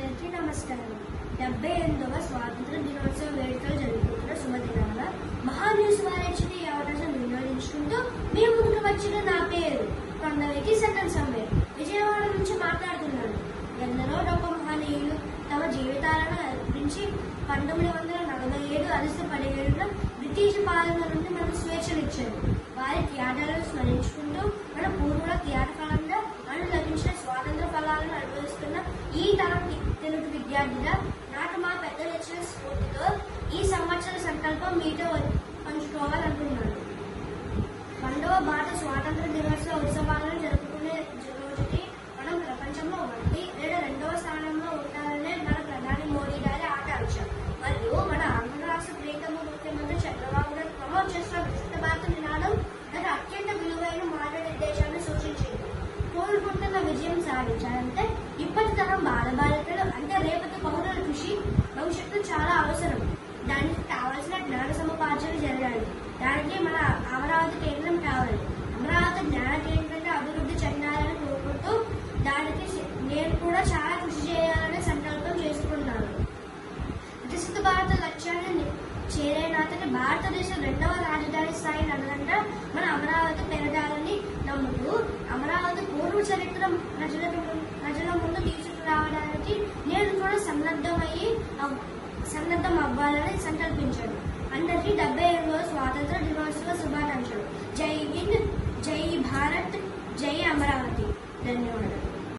అందరికీ నమస్కారం డెబ్బై ఎనిమిదవ స్వాతంత్ర దినోత్సవ వేడుకలు జరుగుతున్న శుభదినాన మహాన్యూస్ వారిచ్చిన ఈ అవకాశం వినియోగించుకుంటూ మీ ముందుకు వచ్చిన నా పేరు కొండవికి సెకండ్ సమ్మె విజయవాడ నుంచి మాట్లాడుతున్నాను ఎందరో గొప్ప మహనీయులు తమ జీవితాలను అర్పించి పంతొమ్మిది వందల నలభై ఏడు అగస్టు పదిహేడున బ్రిటిష్ పాలన నుండి మనకు స్వేచ్ఛనిచ్చారు వారి త్యాగాలను స్మరించుకుంటూ మన పూర్వుల త్యాగ ఫలంగా మనకు లభించిన స్వాతంత్ర ఫలాలను అనుభవిస్తున్న ఈ తరం వి- తెలుగు విద్యార్థిగా నాకు మా పెద్దలు ఇచ్చిన స్ఫూర్తితో ఈ సంవత్సర సంకల్పం మీతో వ- పంచుకోవాలనుకున్నాను రెండవ భారత స్వాతంత్ర దినోత్సవ ఉత్సవాలను జరుపుకునే రోజుకి మనం ప్రపంచంలో ఒకటి లేదా రెండవ స్థానంలో ఉండాలనే మన ప్రధాని మోడీ గారి ఆకాంక్ష మరియు మన ఆంధ్ర రాష్ట్ర ప్రియతమ ముఖ్యమంత్రి చంద్రబాబు నాయుడు ప్రమోట్ చేసిన విశిష్ట భారత నినాదం నాకు అత్యంత విలువైన మార్గనిర్దేశాన్ని సూచించింది కోరుకుంటున్న విజయం సాధించాలంటే ఇప్పటి తరం బాలబాలికలు అంటే రేపటి పౌరుల కృషి భవిష్యత్తు చాలా అవసరం దానికి కావాల్సిన జ్ఞాన సముపార్జన జరగాలి దానికి మన అమరావతి కేంద్రం కావాలి అమరావతి జ్ఞాన కేంద్రంగా అభివృద్ధి చెందాలని కోరుకుంటూ దానికి నేను కూడా చాలా కృషి చేయాలనే సంకల్పం చేసుకున్నాను వికసిత భారత లక్ష్యాన్ని ని- చేరే నాతని భారతదేశ రెండవ రాజధాని స్థాయి నగరంగా మన అమరావతి పెరగాలని నమ్ముతూ అమరావతి పూర్వ చరిత్ర ప్రజల ప్రజల ముందు తీసుకురావడానికి నేను కూడా సన్నద్ధమయ్యి అవ్- సన్నద్ధం అవ్వాలని సంకల్పించాను అందరికీ డెబ్బై ఎనిమిదవ స్వాతంత్ర దినోత్సవ శుభాకాంక్షలు జై హింద్ జై భారత్ జై అమరావతి ధన్యవాదాలు